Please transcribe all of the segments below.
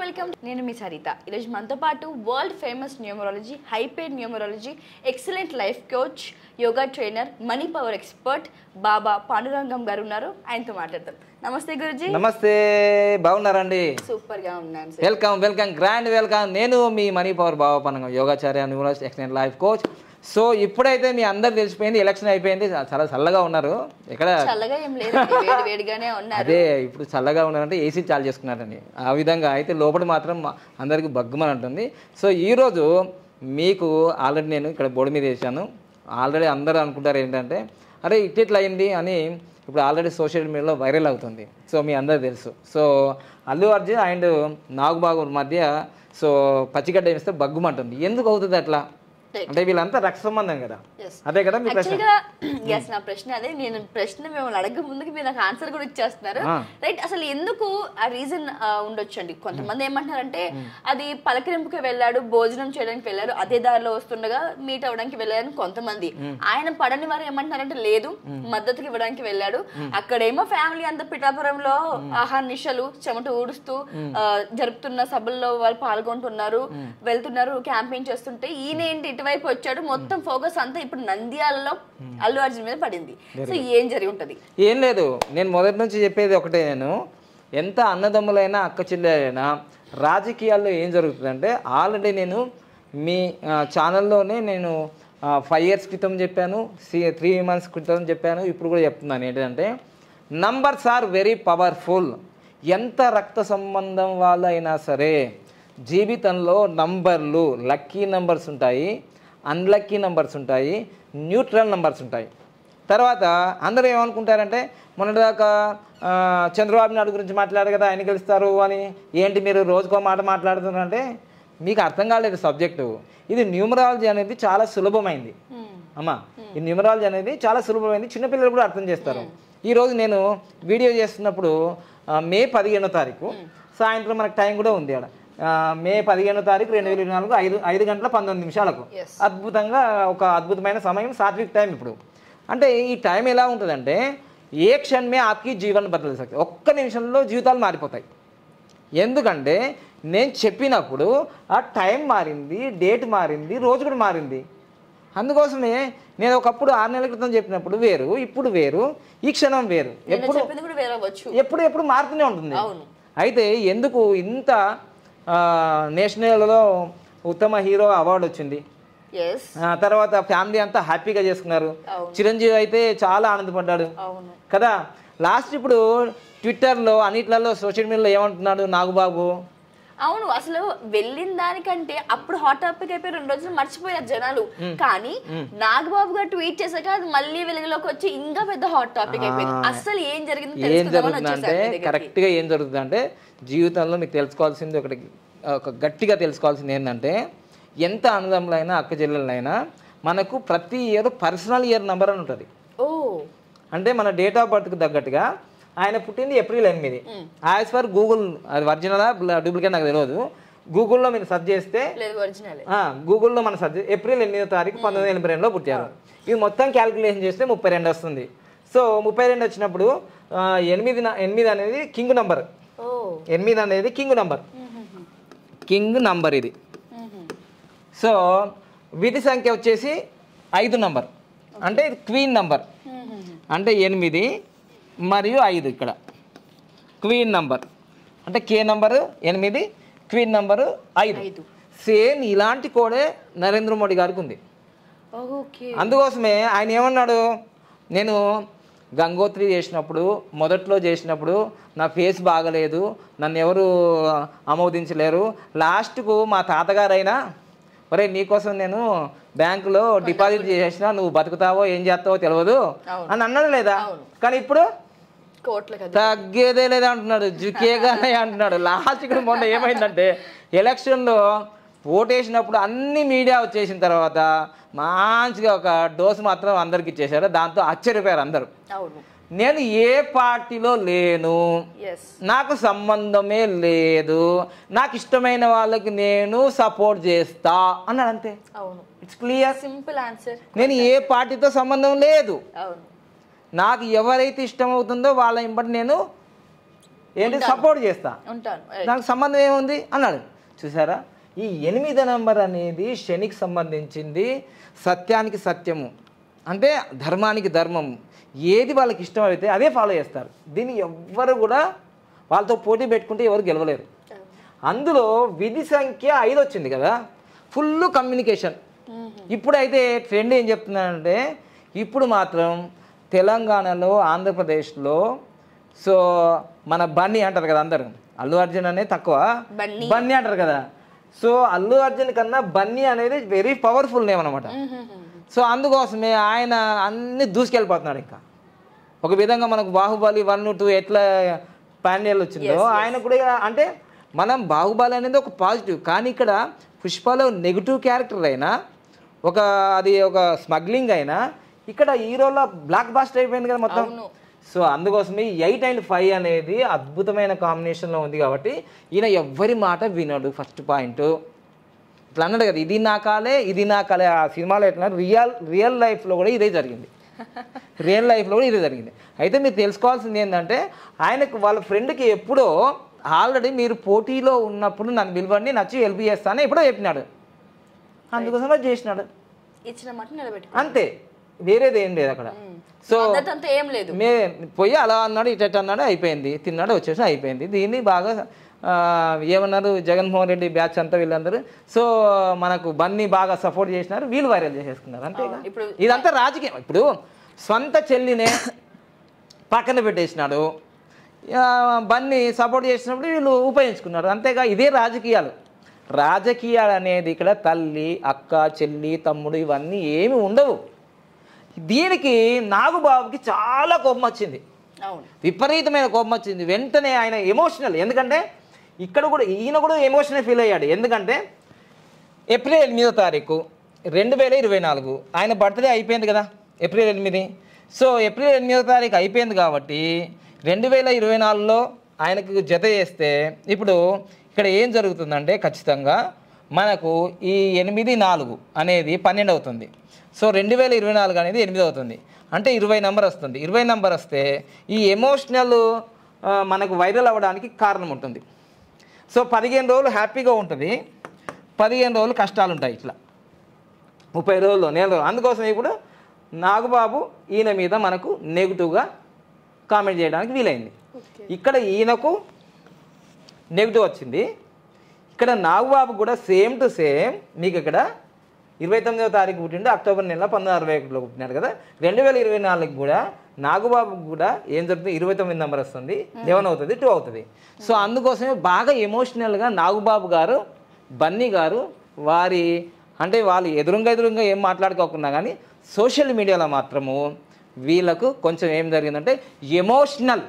Welcome నేను మీ సరిత ఈరోజు మనతో పాటు వరల్డ్ ఫేమస్ న్యూమరాలజీ హైపేడ్ numerology excellent life coach yoga trainer money power expert Baba Pandurangam garu ఉన్నారు ఆయనతో మాట్లాడతాం నమస్తే గురుజీ నమస్తే బాగున్నారండి సూపర్ గా ఉన్నాను sir welcome welcome grand welcome నేను మీ మనీ పవర్ బాబా పనంగం Yogacharya numerology excellent life coach so ఇప్పుడైతే మీ అందరు తెలిసిపోయింది ఎలక్షన్ అయిపోయింది చాలా చల్లగా ఉన్నారు ఇక్కడ చల్లగా ఏం లేదు వేడి వేడిగానే ఉన్నారు అదే ఇప్పుడు చల్లగా ఉన్నారంటే ఏసీ చాలు చేసుకున్నారండి ఆ విధంగా అయితే లోపల మాత్రం మా- అందరికి బగ్గుమని ఉంటుంది సో ఈరోజు మీకు ఆల్రెడీ నేను ఇక్కడ బోర్డు మీద వేసాను ఆల్రెడీ అందరూ అనుకుంటారు ఏంటంటే అరే ఇట్టిట్లా అయింది అని ఇప్పుడు ఆల్రెడీ సోషల్ మీడియాలో వైరల్ అవుతుంది సో మీ అందరికి తెలుసు సో అల్లు అర్జున్ అండ్ నాగుబాబు మధ్య సో పచ్చిగడ్డ వేస్తే బగ్గుమంటుంది ఎందుకు అవుతుంది అట్లా అంటే వీళ్ళంతా రక్త సంబంధం కదా Yes. అదే కదా మీ ప్రశ్న యాక్చువల్గా ఎస్ నా ప్రశ్న అదే నేను ప్రశ్న మిమ్మల్ని అడగ ముందుకు మీరు నాకు ఆన్సర్ కూడా ఇచ్చేస్తున్నారు ఆ. రైట్ అసలు ఎందుకు ఆ రీజన్ ఉండొచ్చండి కొంతమంది ఏమంటున్నారంటే అది పలకరింపుకి వెళ్ళాడు భోజనం చేయడానికి వెళ్ళారు అదే దారిలో వస్తుండగా మీట్ అవ్వడానికి వెళ్ళారని కొంతమంది ఆయన పడని వారు ఏమంటున్నారంటే లేదు మద్దతుకి ఇవ్వడానికి వెళ్ళాడు అక్కడేమో ఫ్యామిలీ అంతా పిఠాపురంలో ఆహార నిశలు చెమట ఊడుస్తూ ఆ, జరుపుతున్న సభల్లో వాళ్ళు పాల్గొంటున్నారు వెళ్తున్నారు క్యాంపెయిన్ చేస్తుంటే ఈయన ఏంటి ఇటువైపు వచ్చాడు మొత్తం ఫోకస్ అంతా ఇప్పుడు నంద్యాలలో అల్లు అర్జున్ మీద పడింది సో ఏం జరిగి ఉంటది ఏం లేదు నేను మొదటి నుంచి చెప్పేది ఒకటే నేను ఎంత అన్నదమ్ములైనా అక్క చెల్లెలైనా రాజకీయాల్లో ఏం జరుగుతుందంటే ఆల్రెడీ నేను మీ ఆ, ఛానల్లోనే నేను ఫైవ్ ఇయర్స్ క్రితం చెప్పాను సి త్రీ మంత్స్ క్రితం చెప్పాను ఇప్పుడు కూడా చెప్తున్నాను ఏంటంటే నంబర్స్ ఆర్ వెరీ పవర్ఫుల్ ఎంత రక్త సంబంధం వాళ్ళైనా సరే జీవితంలో నంబర్లు లక్కీ నంబర్స్ ఉంటాయి అన్లక్కీ నంబర్స్ ఉంటాయి న్యూట్రల్ నంబర్స్ ఉంటాయి తర్వాత అందరూ ఏమనుకుంటారంటే మొన్నటిదాకా ఆ, చంద్రబాబు నాయుడు గురించి మాట్లాడారు కదా ఆయన గెలుస్తారు అని ఏంటి మీరు రోజుకో మాట మాట్లాడుతున్నారంటే మీకు అర్థం కాలేదు సబ్జెక్టు ఇది న్యూమరాలజీ అనేది చాలా సులభమైంది అమ్మా ఈ న్యూమరాలజీ అనేది చాలా సులభమైంది చిన్నపిల్లలు కూడా అర్థం చేస్తారు ఈరోజు నేను వీడియో చేస్తున్నప్పుడు ఆ, మే పదిహేనో తారీఖు సాయంత్రం మనకు టైం కూడా ఉంది ఆడ ఆ, మే పదిహేనో తారీఖు రెండు వేల ఇరవై నాలుగు ఐదు ఐదు గంటల పంతొమ్మిది నిమిషాలకు Yes. అద్భుతంగా ఒక అద్భుతమైన సమయం సాత్విక్ టైం ఇప్పుడు అంటే ఈ టైం ఎలా ఉంటుందంటే ఏ క్షణమే ఆకి జీవన్ బదలు సక్తి ఒక్క నిమిషంలో జీవితాలు మారిపోతాయి ఎందుకంటే నేను చెప్పినప్పుడు ఆ టైం మారింది డేట్ మారింది రోజు కూడా మారింది అందుకోసమే నేను ఒకప్పుడు ఆరు నెలల క్రితం చెప్పినప్పుడు వేరు ఇప్పుడు వేరు ఈ క్షణం వేరు నేను ఎప్పుడు చెప్పింది కూడా వేరే వచ్చు ఎప్పుడు ఎప్పుడు మారుతూనే ఉంటుంది అవును. అయితే ఎందుకు ఇంత ఆ, నేషనల్లో ఉత్తమ హీరో అవార్డు వచ్చింది ఎస్ ఆ, తర్వాత ఫ్యామిలీ అంతా హ్యాపీగా చేసుకున్నారు అవును. చిరంజీవి అయితే చాలా ఆనందపడ్డాడు అవును కదా లాస్ట్ ఇప్పుడు ట్విట్టర్లో అన్నిట్లలో సోషల్ మీడియాలో ఏమంటున్నాడు నాగుబాబు అవును అసలు వెళ్ళిన దానికంటే అప్పుడు హాట్ టాపిక్ అయిపోయి రెండు రోజులు మర్చిపోయారు జనాలు కానీ నాగబాబు గారు ట్వీట్ చేశాక అది మళ్ళీ వెలుగులోకి వచ్చి ఇంకా పెద్ద హాట్ టాపిక్ అయిపోయింది అసలు ఏం జరిగింది ఏం తెలుసుకుందామని జరుగుతుందంటే వచ్చేసారు మీ దగ్గరికి. కరెక్ట్గా ఏం జరుగుతుందంటే జీవితంలో మీకు తెలుసుకోవాల్సింది ఒకటి ఒక గట్టిగా తెలుసుకోవాల్సింది ఏంటంటే ఎంత అన్నదమ్ములైనా అక్క చెల్లెలైనా మనకు ప్రతి ఇయర్ పర్సనల్ ఇయర్ నెంబర్ అని ఉంటుంది ఓ అంటే మన డేట్ ఆఫ్ బర్త్కి తగ్గట్టుగా ఆయన పుట్టింది ఏప్రిల్ ఎనిమిది యాజ్ ఫర్ గూగుల్ అది ఒరిజినల్ డూప్లికేట్ నాకు తెలియదు గూగుల్లో మీరు సెర్చ్ చేస్తే లేదు ఒరిజినల్ ఆ, గూగుల్లో మన సబ్జెక్ట్ ఏప్రిల్ ఎనిమిదో తారీఖు పంతొమ్మిది వందల ఎనభై రెండులో పుట్టారు ఇది మొత్తం క్యాలిక్యులేషన్ చేస్తే ముప్పై రెండు వస్తుంది సో ముప్పై రెండు వచ్చినప్పుడు ఆ, ఎనిమిది న- ఎనిమిది అనేది కింగ్ నంబర్ ఓ ఎనిమిది అనేది కింగ్ నంబర్ కింగ్ నంబర్ ఇది సో విధి సంఖ్య వచ్చేసి ఐదు నంబర్ అంటే ఇది క్వీన్ నంబర్ అంటే ఎనిమిది మరియు ఐదు ఇక్కడ క్వీన్ నంబర్ అంటే కే నంబరు ఎనిమిది క్వీన్ నంబరు ఐదు ఐదు. సేమ్ ఇలాంటి కోడే నరేంద్ర మోడీ గారికి ఉంది ఓకే అందుకోసమే ఆయన ఏమన్నాడు నేను గంగోత్రి చేసినప్పుడు మొదట్లో చేసినప్పుడు నా ఫేస్ బాగలేదు నన్ను ఎవరు ఆమోదించలేరు లాస్ట్కు మా తాతగారైనా ఒరే నీకోసం నేను బ్యాంకులో డిపాజిట్ చేసిన నువ్వు బతుకుతావో ఏం చేస్తావో తెలియదు అవును. అని అన్నాడు లేదా అవును. కానీ ఇప్పుడు కోట్ల కదా తగ్గేదే లేదా అంటున్నాడు జుకేగానే అంటున్నాడు లాస్ట్ ఇక్కడ మొన్న ఏమైందంటే ఎలక్షన్లో ఓటేసినప్పుడు అన్ని మీడియా వచ్చేసిన తర్వాత మంచిగా ఒక డోసు మాత్రం అందరికి ఇచ్చేశారు దాంతో ఆశ్చర్యపోయారు అందరూ అవును నేను ఏ పార్టీలో లేను ఎస్ నాకు సంబంధమే లేదు నాకు ఇష్టమైన వాళ్ళకి నేను సపోర్ట్ చేస్తా అన్నాడు అంతే అవును ఇట్స్ క్లియర్ సింపుల్ ఆన్సర్ నేను ఏ పార్టీతో సంబంధం లేదు అవును నాకు ఎవరైతే ఇష్టమవుతుందో వాళ్ళ ఇంబటి నేను ఏంటి సపోర్ట్ చేస్తా ఉంటాను నాకు సంబంధం ఏముంది అన్నాడు చూసారా ఈ ఎనిమిది నంబర్ అనేది శనికి సంబంధించింది సత్యానికి సత్యము అంటే ధర్మానికి ధర్మం ఏది వాళ్ళకి ఇష్టం అయితే అదే ఫాలో చేస్తారు దీన్ని ఎవ్వరు కూడా వాళ్ళతో పోటీ పెట్టుకుంటే ఎవరు గెలవలేరు అందులో విధి సంఖ్య ఐదు వచ్చింది కదా ఫుల్ కమ్యూనికేషన్ ఇప్పుడైతే ట్రెండ్ ఏం చెప్తున్నానంటే ఇప్పుడు మాత్రం తెలంగాణలో ఆంధ్రప్రదేశ్లో సో మన బన్నీ అంటారు కదా అందరు అల్లు అర్జున్ అనేది తక్కువ బన్నీ. బన్నీ అంటారు కదా సో అల్లు అర్జున్ కన్నా బన్నీ అనేది వెరీ పవర్ఫుల్ నేమ్ అనమాట సో అందుకోసమే ఆయన అన్ని దూసుకెళ్ళిపోతున్నాడు ఇంకా ఒక విధంగా మనకు బాహుబలి వన్ టూ ఎట్లా పాండ్యాలు వచ్చిందో ఆయన కూడా ఇక అంటే మనం బాహుబలి అనేది ఒక పాజిటివ్ కానీ ఇక్కడ పుష్పలో నెగిటివ్ క్యారెక్టర్ అయినా ఒక అది ఒక స్మగ్లింగ్ అయినా ఇక్కడ హీరోలో బ్లాక్ బాస్టర్ అయిపోయింది కదా మొత్తం అవును. సో అందుకోసమే ఎయిట్ అండ్ ఫైవ్ అనేది అద్భుతమైన కాంబినేషన్లో ఉంది కాబట్టి ఈయన ఎవ్వరి మాట వినడు ఫస్ట్ పాయింట్ ఇట్లా అన్నాడు కదా ఇది నా కాలే ఇది నా కాలే ఆ సినిమాలో ఎట్లా రియల్ రియల్ లైఫ్లో కూడా ఇదే జరిగింది రియల్ లైఫ్లో కూడా ఇదే జరిగింది అయితే మీరు తెలుసుకోవాల్సింది ఏంటంటే ఆయనకు వాళ్ళ ఫ్రెండ్కి ఎప్పుడో ఆల్రెడీ మీరు పోటీలో ఉన్నప్పుడు నన్ను పిలవండి నచ్చి హెల్ప్ చేస్తాను ఎప్పుడో చెప్పినాడు అందుకోసం అది చేసినాడు ఇచ్చిన మాట నిలబెట్టుకో అంతే వేరేది ఏం లేదు అక్కడ సో మద్దతు అంతా ఏం లేదు మే పోయి అలా అన్నాడు ఇట అన్నాడు అయిపోయింది తిన్నాడు వచ్చేసి అయిపోయింది దీన్ని బాగా ఆ, ఏమన్నారు జగన్మోహన్ రెడ్డి బ్యాచ్ అంతా వీళ్ళందరూ సో మనకు బన్నీ బాగా సపోర్ట్ చేసినారు వీళ్ళు వైరల్ చేసేసుకున్నారు అంతే ఇప్పుడు ఇదంతా రాజకీయం ఇప్పుడు సొంత చెల్లినే పక్కన పెట్టేసినాడు ఆ, బన్నీ సపోర్ట్ చేసినప్పుడు వీళ్ళు ఉపయోగించుకున్నారు అంతేగా ఇదే రాజకీయాలు రాజకీయాలు అనేది ఇక్కడ తల్లి అక్క చెల్లి తమ్ముడు ఇవన్నీ ఏమి ఉండవు దీనికి నాగుబాబుకి చాలా కోపం వచ్చింది అవును విపరీతమైన కోపం వచ్చింది వెంటనే ఆయన ఎమోషనల్ ఎందుకంటే ఇక్కడ కూడా ఈయన కూడా ఎమోషనల్ ఫీల్ అయ్యాడు ఎందుకంటే ఏప్రిల్ ఎనిమిదో తారీఖు రెండు వేల ఇరవై నాలుగు ఆయన బర్త్డే అయిపోయింది కదా ఏప్రిల్ ఎనిమిది సో ఏప్రిల్ ఎనిమిదో తారీఖు అయిపోయింది కాబట్టి రెండు వేల ఇరవై నాలుగులో ఆయనకు జత చేస్తే ఇప్పుడు ఇక్కడ ఏం జరుగుతుందంటే ఖచ్చితంగా మనకు ఈ ఎనిమిది నాలుగు అనేది పన్నెండు అవుతుంది సో రెండు వేల ఇరవై నాలుగు అనేది ఎనిమిది అవుతుంది అంటే ఇరవై నెంబర్ వస్తుంది ఇరవై నెంబర్ వస్తే ఈ ఎమోషనల్ మనకు వైరల్ అవ్వడానికి కారణం ఉంటుంది సో పదిహేను రోజులు హ్యాపీగా ఉంటుంది పదిహేను రోజులు కష్టాలు ఉంటాయి ఇట్లా ముప్పై రోజులు నెల రోజులు అందుకోసం ఇప్పుడు నాగబాబు ఈయన మీద మనకు నెగిటివ్గా కామెంట్ చేయడానికి వీలైంది ఇక్కడ ఈయనకు నెగిటివ్ వచ్చింది ఇక్కడ నాగబాబు కూడా సేమ్ టు సేమ్ మీకు ఇక్కడ ఇరవై తొమ్మిదవ తారీఖు పుట్టిండు అక్టోబర్ నెల పంతొమ్మిది అరవై ఒకటిలో పుట్టినాడు కదా రెండు వేల ఇరవై నాలుగు కూడా నాగబాబుకు కూడా ఏం జరుగుతుంది ఇరవై తొమ్మిది నెంబర్ వస్తుంది లెవెన్ అవుతుంది టూ అవుతుంది సో అందుకోసమే బాగా ఎమోషనల్గా నాగబాబు గారు బన్నీ గారు వారి అంటే వాళ్ళు ఎదురుగా ఎదురుగా ఏం మాట్లాడుకోకుండా కానీ సోషల్ మీడియాలో మాత్రము వీళ్ళకు కొంచెం ఏం జరిగిందంటే ఎమోషనల్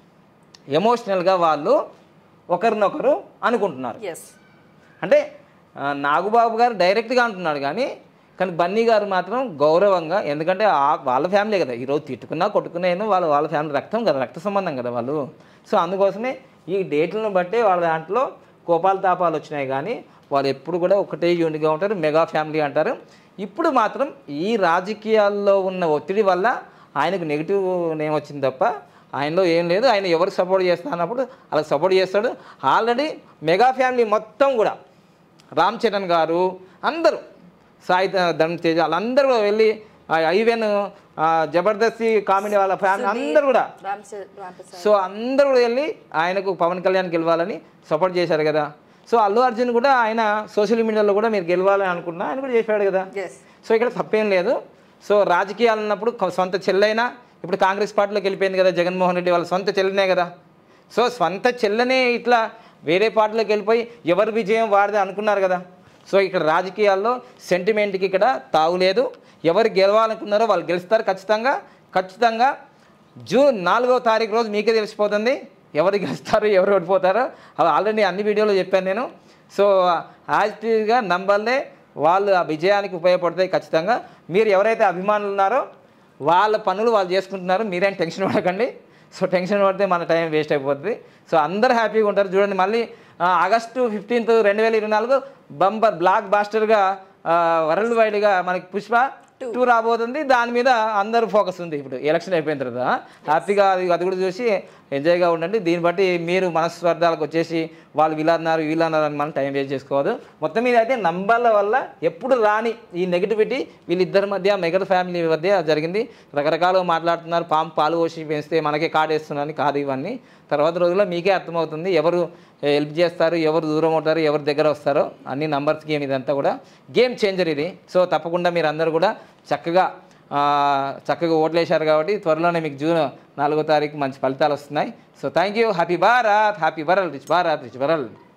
ఎమోషనల్గా వాళ్ళు ఒకరినొకరు అనుకుంటున్నారు ఎస్ అంటే ఆ, నాగుబాబు గారు డైరెక్ట్గా అంటున్నాడు కానీ కానీ బన్నీ గారు మాత్రం గౌరవంగా ఎందుకంటే ఆ- వాళ్ళ ఫ్యామిలీ కదా ఈరోజు తిట్టుకున్నా కొట్టుకున్నా ఏమో వాళ్ళ వాళ్ళ ఫ్యామిలీ రక్తం కదా రక్త సంబంధం కదా వాళ్ళు సో అందుకోసమే ఈ డేట్లను బట్టే వాళ్ళ దాంట్లో కోపాలు తాపాలు వచ్చినాయి కానీ వాళ్ళు ఎప్పుడు కూడా ఒకటే యూనిట్గా ఉంటారు మెగా ఫ్యామిలీ అంటారు ఇప్పుడు మాత్రం ఈ రాజకీయాల్లో ఉన్న ఒత్తిడి వల్ల ఆయనకు నెగిటివ్ నేమ్ వచ్చింది తప్ప ఆయనలో ఏం లేదు ఆయన ఎవరికి సపోర్ట్ చేస్తా అన్నప్పుడు అలా సపోర్ట్ చేస్తాడు ఆల్రెడీ మెగా ఫ్యామిలీ మొత్తం కూడా రామ్ చరణ్ గారు అందరూ సాయి ధర్మ తేజ వాళ్ళందరూ కూడా వెళ్ళి ఈవెన్ జబర్దస్తి కామెడీ వాళ్ళ ఫ్యామిలీ అందరూ కూడా రామ్ చ- రామ్ ప్రసాద్ సో అందరూ కూడా వెళ్ళి ఆయనకు పవన్ కళ్యాణ్ గెలవాలని సపోర్ట్ చేశారు కదా సో అల్లు అర్జున్ కూడా ఆయన సోషల్ మీడియాలో కూడా మీరు గెలవాలని అనుకున్నా ఆయన కూడా చేశాడు కదా ఎస్ సో ఇక్కడ తప్పేం లేదు సో రాజకీయాలు ఉన్నప్పుడు కొ- సొంత చెల్లైనా ఇప్పుడు కాంగ్రెస్ పార్టీలోకి వెళ్ళిపోయింది కదా జగన్మోహన్ రెడ్డి వాళ్ళ సొంత చెల్లెనే కదా సో సొంత చెల్లెనే ఇట్లా వేరే పార్టీలోకి వెళ్ళిపోయి ఎవరి విజయం వారిదే అనుకున్నారు కదా సో ఇక్కడ రాజకీయాల్లో సెంటిమెంట్కి ఇక్కడ తావులేదు ఎవరు గెలవాలనుకున్నారో వాళ్ళు గెలుస్తారు ఖచ్చితంగా ఖచ్చితంగా జూన్ నాలుగో తారీఖు రోజు మీకే తెలిసిపోతుంది ఎవరు గెలుస్తారు ఎవరు ఓడిపోతారో అవి ఆల్రెడీ అన్ని వీడియోలో చెప్పాను నేను సో యాక్టివ్గా నంబర్లే వాళ్ళు ఆ విజయానికి ఉపయోగపడతాయి ఖచ్చితంగా మీరు ఎవరైతే అభిమానులు ఉన్నారో వాళ్ళ పనులు వాళ్ళు చేసుకుంటున్నారు మీరేం టెన్షన్ పడకండి సో టెన్షన్ పడితే మన టైం వేస్ట్ అయిపోతుంది సో అందరు హ్యాపీగా ఉంటారు చూడండి మళ్ళీ ఆ, ఆగస్టు ఫిఫ్టీన్త్ రెండు వేల ఇరవై నాలుగు బంపర్ బ్లాక్ బాస్టర్గా వరల్డ్ వైడ్గా మనకి పుష్ప టూ రాబోతుంది దాని మీద అందరూ ఫోకస్ ఉంది ఇప్పుడు ఎలక్షన్ అయిపోయిన తర్వాత హ్యాపీగా అది అది కూడా చూసి ఎంజాయ్గా ఉండండి దీన్ని బట్టి మీరు మనస్పర్ధాలకు వచ్చేసి వాళ్ళు వీళ్ళు అన్నారు వీళ్ళు అన్నారు అని మనం టైం వేస్ట్ చేసుకోవద్దు మొత్తం మీద అయితే నంబర్ల వల్ల ఎప్పుడు రాని ఈ నెగిటివిటీ వీళ్ళిద్దరి మధ్య మెగర్ ఫ్యామిలీ మధ్య జరిగింది రకరకాలుగా మాట్లాడుతున్నారు పాము పాలు పోసి పెంచితే మనకే కాడేస్తున్నారని కాదు ఇవన్నీ తర్వాత రోజుల్లో మీకే అర్థమవుతుంది ఎవరు హెల్ప్ చేస్తారు ఎవరు దూరం అవుతారు ఎవరు దగ్గర వస్తారో అన్ని నంబర్స్ గేమ్ ఇదంతా కూడా గేమ్ చేంజర్ ఇది సో తప్పకుండా మీరు అందరూ కూడా చక్కగా ఆ, చక్కగా ఓట్లేశారు కాబట్టి త్వరలోనే మీకు జూన్ నాలుగో తారీఖు మంచి ఫలితాలు వస్తున్నాయి so thank you happy Bharat happy world rich Bharat rich world